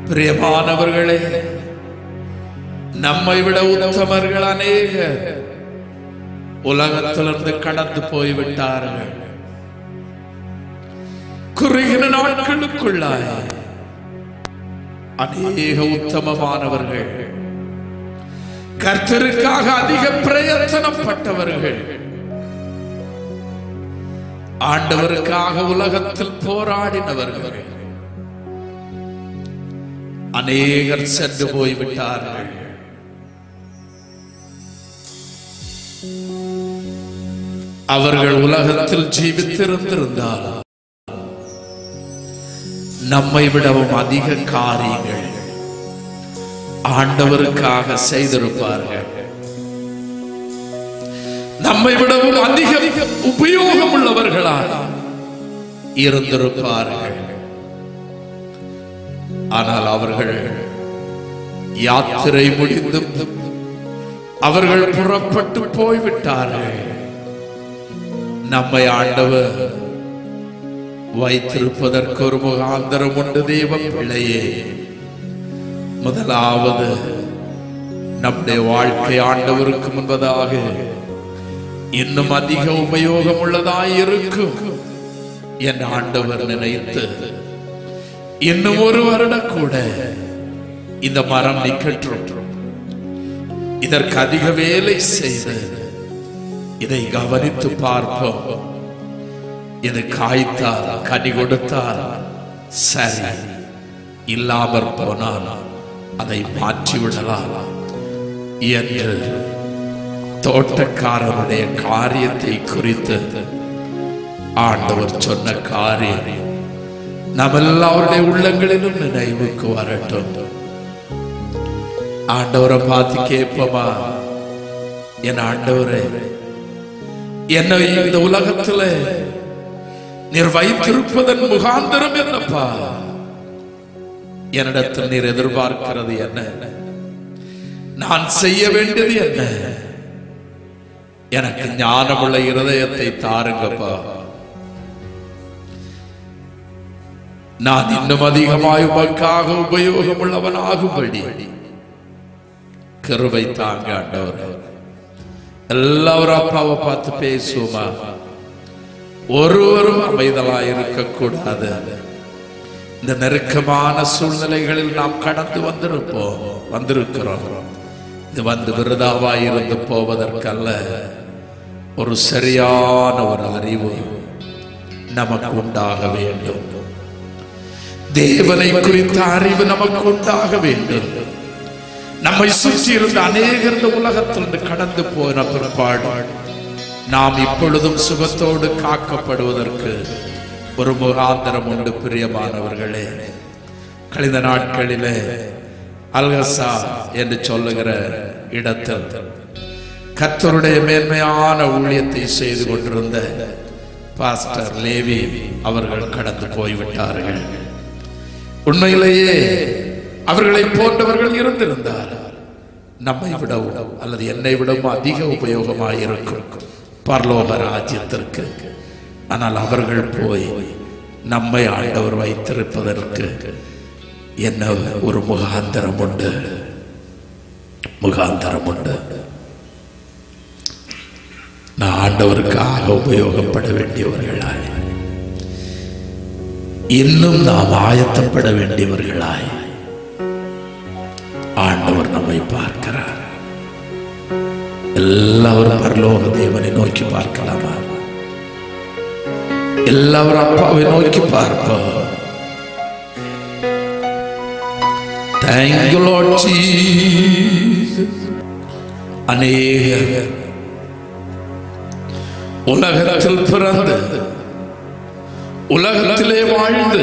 பிரியமானவர்களே நம்மை விட உத்தமர்கள் அநேக உலகத்திலிருந்து கடந்து போய்விட்டார்கள் குறுகின நாட்களுக்குள்ளாய் அநேக உத்தமமானவர்கள் கர்த்தருக்காக அதிக பிரயத்தனப்பட்டவர்கள் ஆண்டவருக்காக உலகத்தில் போராடினவர்கள் அநேகர் சென்று போய்விட்டார்கள் அவர்கள் உலகத்தில் ஜீவித்திருந்திருந்தால் நம்மை விடவும் அதிக காரியங்கள் ஆண்டவருக்காக செய்திருப்பார்கள் நம்மை விடவும் அதிக உபயோகம் உள்ளவர்களாக இருந்திருப்பார்கள் ஆனால் அவர்கள் யாத்திரை முடிந்தும் அவர்கள் புறப்பட்டு போய்விட்டார்கள் நம்மை ஆண்டவர் வைத்திருப்பதற்கு ஒரு முகாந்தரம் உண்டு தேவ பிள்ளையே முதலாவது நம்முடைய வாழ்க்கை ஆண்டவருக்கு முன்பதாக இன்னும் அதிக உபயோகம் உள்ளதாய் இருக்கும் என் ஆண்டவர் நினைத்து இன்னும் ஒரு வருடம் கூட இந்த மரம் நிக்கற்றும் இதற்கு அதிக வேலை செய்து இதை கவனித்து பார்ப்போம் இது காய்த்தால் கனி கொடுத்தால் சரி இல்லாமற் போனால் அதை மாற்றி விடலாம் என்று தோட்டக்காரருடைய காரியத்தை குறித்து ஆண்டவர் சொன்ன காரியம் நம்ம எல்லாருடைய உள்ளங்களிலும் நினைவுக்கு வரட்டும் ஆண்டவரை பார்த்து கேட்போமா என் ஆண்டவரே என்னை இந்த உலகத்துல நீர் வைத்திருப்பதன் முகாந்திரம் என்னப்பா என்னிடத்தில் நீர் எதிர்பார்க்கிறது என்ன நான் செய்ய வேண்டியது என்ன எனக்கு ஞானமுள்ள இருதயத்தை தாருங்கப்பா நான் இன்னும் அதிகமாய் உமக்காக உபயோகம் உள்ளவனாகும்படி கிருபை தாங்க ஆண்டவர் எல்லாரும் அப்பாவை பார்த்து பேசுவோமா ஒருவரும் அமைதலா இருக்கக்கூடாது இந்த நெருக்கமான சூழ்நிலைகளில் நாம் கடந்து வந்திருப்போம் வந்திருக்கிறோம் இது வந்து விருதாவாய் இருந்து போவதற்கல்ல ஒரு சரியான ஒரு அறிவு நமக்கு உண்டாக வேண்டும் தேவனை குறித்த அறிவு நமக்கு உண்டாக வேண்டும் நம்மை சுற்றி இருந்த அநேகர் இந்த உலகத்திலிருந்து கடந்து போன பிற்பாடு நாம் இப்பொழுதும் சுகத்தோடு காக்கப்படுவதற்கு ஒரு முகாந்திரம் உண்டு பிரியமானவர்களே கழிந்த நாட்களிலே அல்கசா என்று சொல்லுகிற இடத்தில் கர்த்தருடைய மேன்மையான ஊழியத்தை செய்து கொண்டிருந்த பாஸ்டர் லேவி அவர்கள் கடந்து போய்விட்டார்கள் உண்மையிலேயே அவர்களை போன்றவர்கள் இருந்திருந்தார் நம்மை விடவும் அல்லது என்னை விடவும் அதிக உபயோகமாயிருக்கும் பரலோக ராஜ்யத்திற்கு ஆனால் அவர்கள் போய் நம்மை ஆண்டவர் வைத்திருப்பதற்கு என்ன ஒரு முகாந்தரம் உண்டு முகாந்தரம் உண்டு நான் ஆண்டவருக்காக உபயோகப்பட வேண்டியவர்களாய் இன்னும் நாம் ஆயத்தப்பட வேண்டியவர்களாய் ஆண்டவர் நம்மை பார்க்கிறார் எல்லாரும் பரலோக தேவனை நோக்கி பார்க்கலாமா எல்லாரும் அப்பாவை நோக்கி பார்ப்போம் Thank you, Lord Jesus. அநேகர் உலகத்தில் பிறந்து உலகத்திலே வாழ்ந்து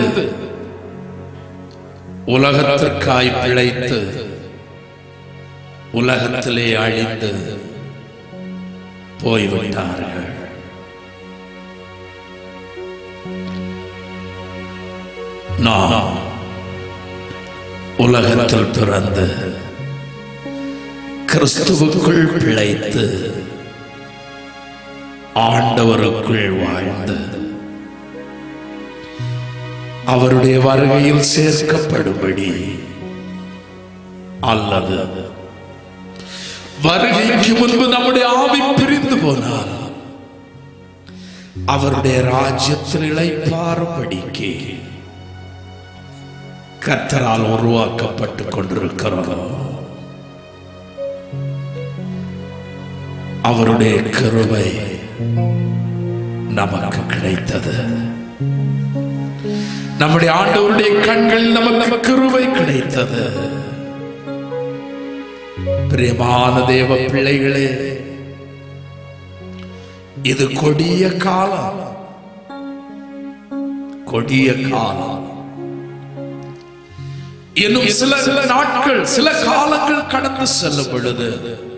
உலகத்திற்காய் பிழைத்து உலகத்திலே அழிந்து போய்விட்டார்கள் நாம் உலகத்தில் பிறந்து கிறிஸ்துவுக்குள் பிழைத்து ஆண்டவருக்குள் வாழ்ந்து அவருடைய வருகையில் சேர்க்கப்படும்படி அல்லது வருகைக்கு முன்பு நம்முடைய ஆவி பிரிந்து போனால் அவருடைய ராஜ்யத்தில் இழைப்பாறும்படிக்கு கர்த்தரால் உருவாக்கப்பட்டுக் கொண்டிருக்கிறோம் அவருடைய கிருபை நமக்கு கிடைத்தது நம்முடைய ஆண்டவருடைய கண்களில் நமக்கு நமக்கு கிருபை கிடைத்தது பிரியமான தேவ பிள்ளைகளே இது கொடிய காலம் கொடிய காலம் இன்னும் சில சில நாட்கள் சில காலங்கள் கடந்து செல்லும் பொழுது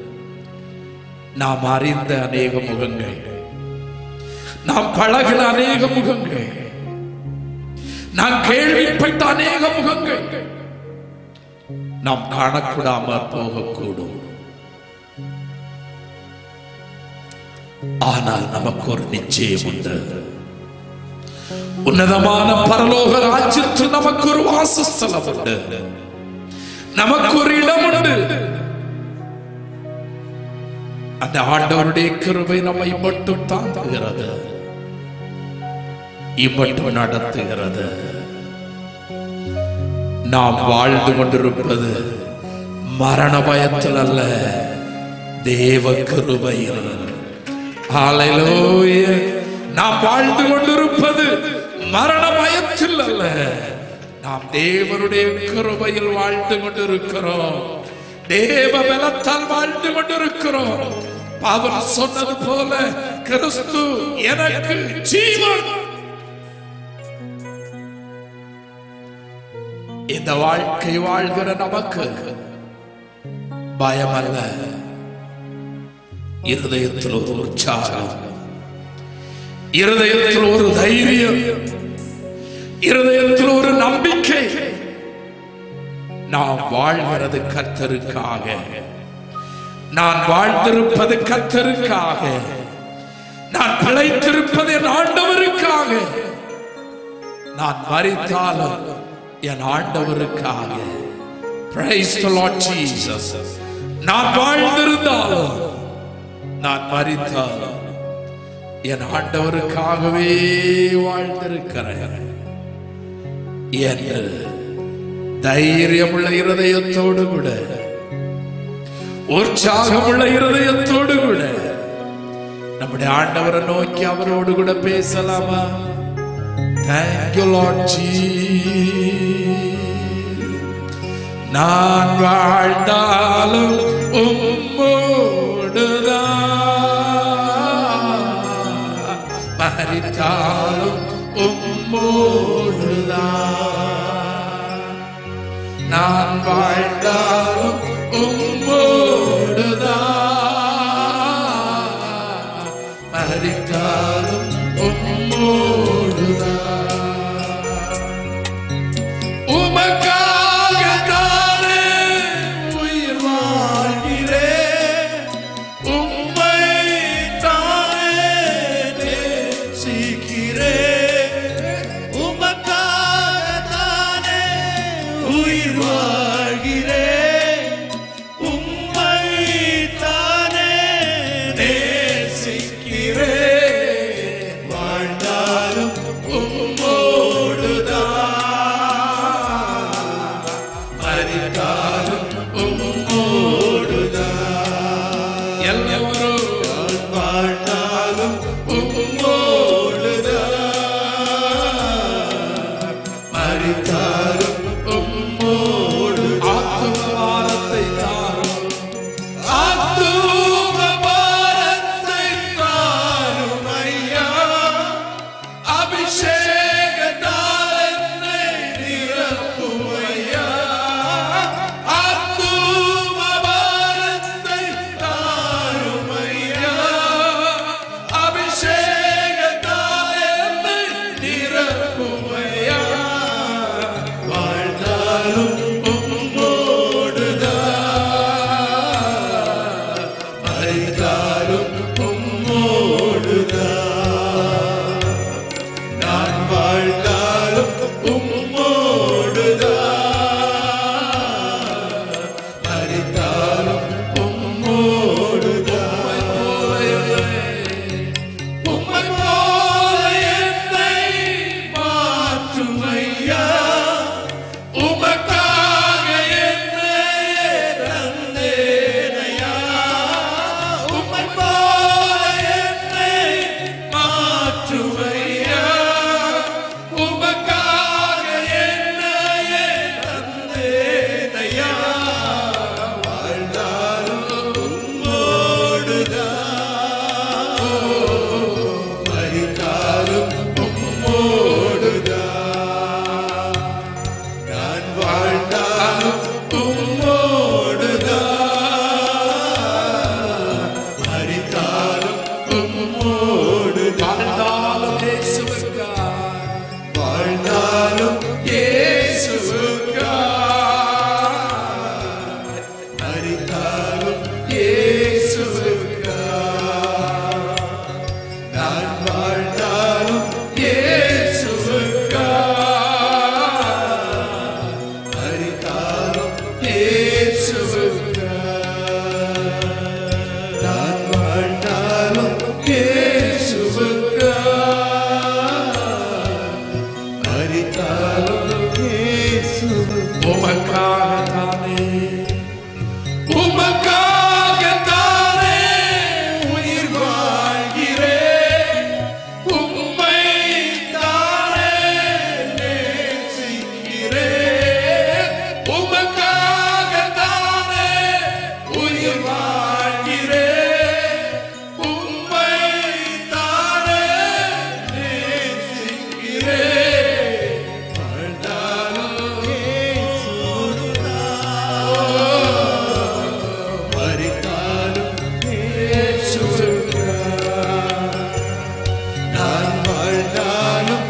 நாம் அறிந்த அநேக முகங்கள் நாம் பழகின அநேக முகங்கள் நாம் கேள்விப்பட்ட அநேக முகங்கள் நாம் காணக்கூடாமல் போகக்கூடும் ஆனால் நமக்கு ஒரு நிச்சயம் உண்டு உன்னதமான பரலோக ராஜ்யத்தில் நமக்கு ஒரு வாசஸ்தலம் உண்டு நமக்கு ஒரு இடம் உண்டு அந்த ஆண்டவருடைய கிருபை நம்மை மட்டும் தாங்குகிறது இம்மட்டும் நடத்துகிறது நாம் வாழ்ந்து கொண்டிருப்பது மரண பயத்தில் அல்ல தேவ கிருபையில் ஹalleluya நாம் வாழ்ந்து கொண்டிருப்பது மரண பயத்தில் அல்ல நாம் தேவனுடைய கிருபையில் வாழ்ந்து கொண்டிருக்கிறோம் தேவ பலத்தால் வாழ்ந்து கொண்டிருக்கிறோம் பவுல் சொன்னது போல கிறிஸ்து எனக்கு ஜீவன் இந்த வாழ்க்கை வாழ்கிற நமக்கு பயம் அல்ல இருதயத்தில் ஒரு உற்சாகம் இருதயத்தில் ஒரு தைரியம் இருதயத்தில் ஒரு நம்பிக்கை நாம் வாழ்கிறது கர்த்தருக்காக நான் வாழ்ந்திருப்பது கர்த்தருக்காக நான் பிழைத்திருப்பது என் ஆண்டவருக்காக நான் மறித்தாலும் என் ஆண்டவருக்காக Praise the Lord Jesus. நான் வாழ்ந்திருந்தாலும் நான் மறித்தாலும் என் ஆண்டவருக்காகவே வாழ்ந்திருக்கிறேன் என்று தைரியமுள்ள இருதயத்தோடு கூட உற்சாகமுள்ள இருதயத்தோடு கூட நம்முடைய ஆண்டவரை நோக்கி அவரோடு கூட பேசலாமா தேங்க்யூ லார்ட் நான் வாழ்ந்தாலும் உம்மோடுதான் மறித்தாலும் உம்மோடுதான் நான் வாழ்ந்தாலும் உம்மோடுதான் மறித்தாலும் உம்மோடுதான் உமக்காகத்தானே உயிர் வாழ்கிறேன் உம்மை தானே நேசிக்கிறேன் உமக்காகத்தானே உயிர் வாழ்கிறேன் உம்மை தானே நேசிக்கிறேன் வாழ்ந்தாலும் மறித்தாலும் எல்லோரும் வாழ்ந்தாலும் மறித்தாலும் ஆத்துமாரத்தை தாரும் ஆத்தும பாரத்தை தாரும் ஐயா அபிஷேகத்தால் என்னை நிரப்பும் ஐயா வாழ்ந்தாலும் மரித்தாலும் உம்மோடு வாழ்ந்தாலும் இயேசுவுக்காய் வாழ்ந்தாலும் இயேசுவுக்காய் மரித்தாலும் இயேசுவுக்காய் நான் வாழ்ந்தாலும் இயேசுவுக்காய் மரித்தாலும் இயேசுவுக்காய் நான் வாழ்ந்தாலும் இயேசுவுக்காய் மரித்தாலும் இயேசுவுக்கு உமக்காகத்தானே உமக்காகத்தானே உயிர் வாழ்கிறேன் உம்மை தானே நேசிக்கிறேன் உமக்காகத்தானே உயிர் வாழ்கிறேன் உம்மை தானே நேசிக்கிறேன் வாழ்ந்தாலும் இயேசுவுக்குதான். மரித்தாலும் நான் வாழ்ந்தாலும்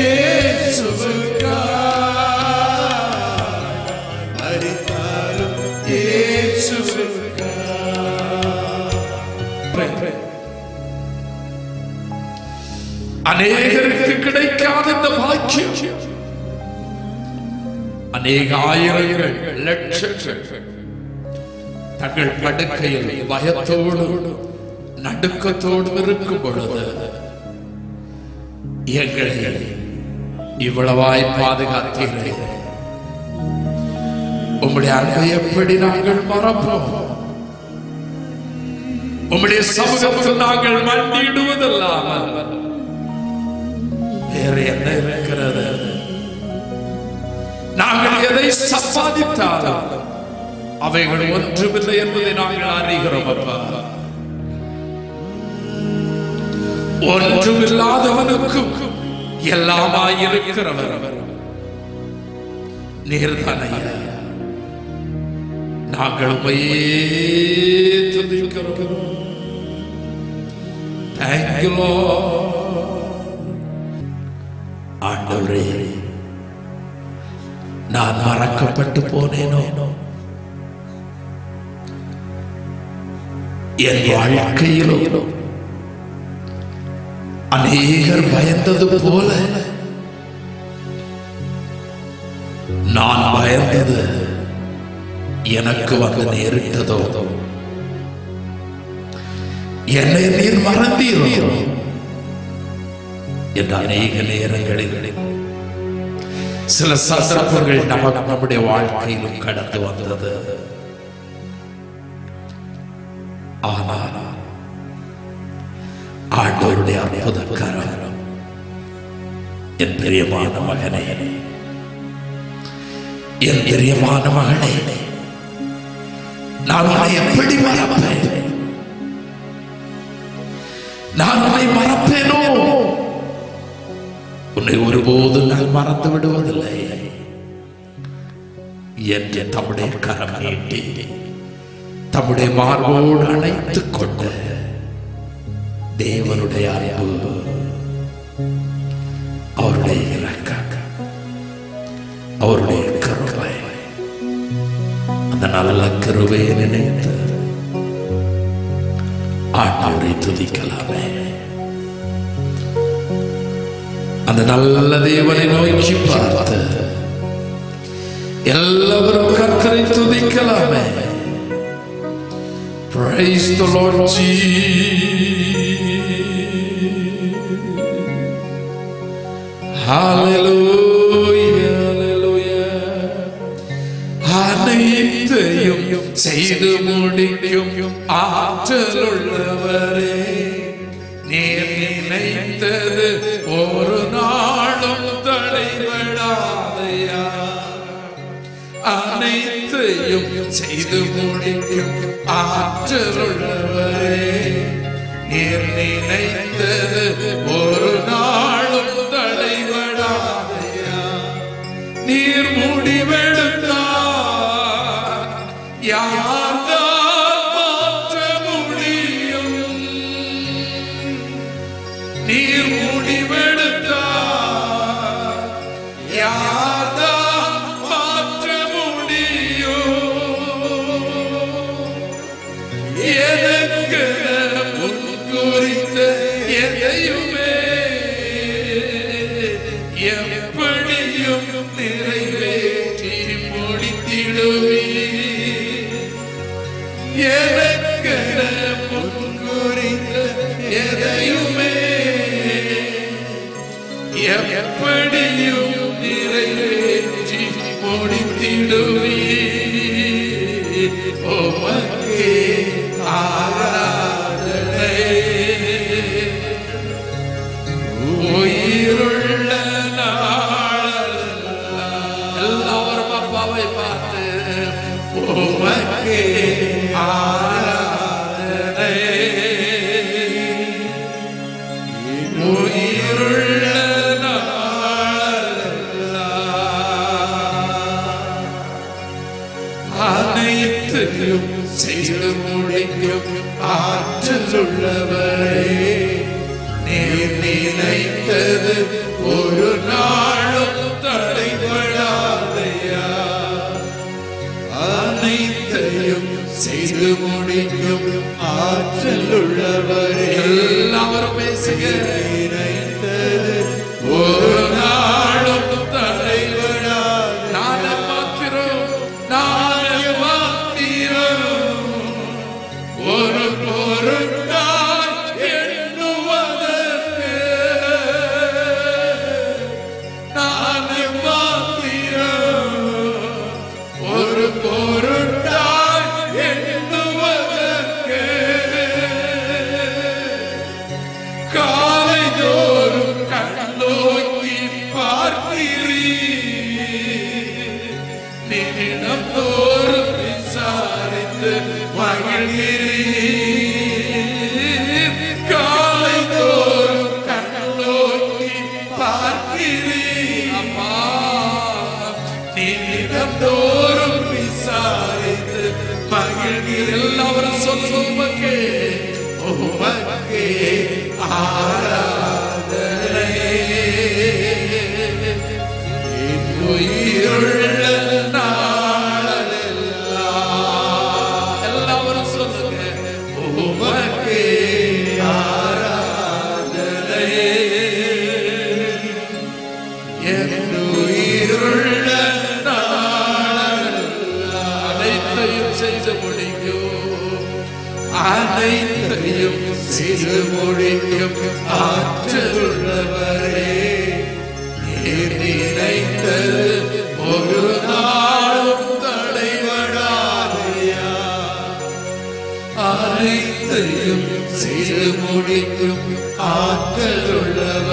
மரித்தாலும் அநேகருக்கு கிடைக்காத இந்த பாக்கியம் அநேக ஆயிரங்கள் லட்சங்கள் தங்கள் படுக்கையில் பயத்தோடு நடுக்கத்தோடு இருக்கும் பொழுது எங்களை இவ்வளவாய் பாதுகாத்தீர்கள் உம்முடைய அன்பை எப்படி நாங்கள் மறப்போம் உம்முடைய சமூகத்தில் நாங்கள் மண்டிடுவதல்லாமல் வேற என்ன இருக்கிறது நாங்கள் எதை சம்பாதித்தாலும் அவைகள் ஒன்றுமில்லை என்பதை நாங்கள் அறிகிறோம் அப்பா ஒன்றுமில்லாதவனுக்கும் எல்லாமாயிருக்கிறவர் நீர்தானையா நாங்கள் உமையே துதிக்கிறோம் தேங்க்யூ ஆண்டவரே நான் மறக்கப்பட்டு போனேனோ என் வாழ்க்கையிலோ அநேகர் பயந்தது போல நான் பயந்தது எனக்கு வந்து நேரிட்டதோ என்னை நீர் மறந்தீரோ என்று அநேக நேரங்களில் சில சந்தர்ப்பங்கள் நமக்கு நம்முடைய வாழ்க்கையிலும் கடந்து வந்தது ஆனால் ஆண்டவருடைய அற்புத கரம் என் பிரியமான மகனே என் பிரியமான மகனே நான் உன்னை எப்படி மறப்பேன் நான் உன்னை மறப்பேனோ உன்னை ஒருபோதும் நான் மறந்து விடுவதில்லை என்று தம்முடைய கரம் நீட்டி தம்முடைய மார்போடு அணைத்துக் கொண்டு தேவனுடைய அன்பு அவருடைய இரக்கம் அவருடைய கருவை அந்த நல்ல கருவையை நினைத்து ஆண்டவரை துதிக்கலாமே அந்த நல்ல தேவனை நோக்கி பார்த்து எல்லாவரும் கத்தரை துதிக்கலாமே Praise the Lord Jesus. Hallelujah, hallelujah. அனைத்தையும் செய்து முடிக்கும் ஆற்றலுள்ளவரே நீர் நினைத்தது ஒரு நாளும் தடைபடாதையா அனைத்தையும் செய்து முடிக்கும் ஆற்றலுள்ளவரே நீர் நினைத்தது ஒரு நாளும் தடைபடாதையா நீர் முடிவெடுத்தால் முடித்திடுவி எனக்கென முன்குறித்த எதையுமே எப்படியும் நிறைவேற்றி முடித்திடுவி உமக்கே ஆராதனை உயிருள்ள நாளெல்லாம் எல்லாரும் அப்பாவை பார்த்து உமக்கே ஆராதனை உயிருள்ள நாளெல்லாம் அனைத்தையும் செய்து முடிக்கும் ஆற்றலுள்ளவரே நீர் நினைத்தது ஒரு நாளும் தடைபடாதையா அனைத்தையும் செய்து முடிக்கும் ஆற்றல் உள்ளவரே எல்லாரும் பேசுக நினைத்தது ஒரு நாளும் தடைபடாத நான் மாத்திரம் நான் மாத்திரம் ஒரு பொருட்டாய் எண்ணுவதற்கு நான் மாத்திரம் ஒரு பொருட்டாய் எண்ணுவதற்கு காலைதோறும் கண்ணோக்கி பார்க்கிறீர் நிமிடம் தோறும் விசாரித்து மகிழ்கிறீர் காலைதோறும் கண்ணோக்கி பார்க்கிறீர் அம்மா நிமிடம் தோறும் விசாரித்து மகிழ்கிறீர் எல்லாரும் சொல்லும் உமக்கே உமக்கே ஆராதனை உயிருள்ள நாளெல்லாம் எல்லாரும் சொல்லுங்க உமக்கே ஆராதனை என் உயிருள்ள நாளெல்லாம் அனைத்தையும் செய்து முடிக்கும் அனைத்தையும் செய்து முடிக்கும் ஆற்றலுள்ளவரே நீர் நினைத்தது ஒரு நாளும் தடைபடாதையா அனைத்தையும் செய்து முடிக்கும் ஆற்றலுள்ளவர்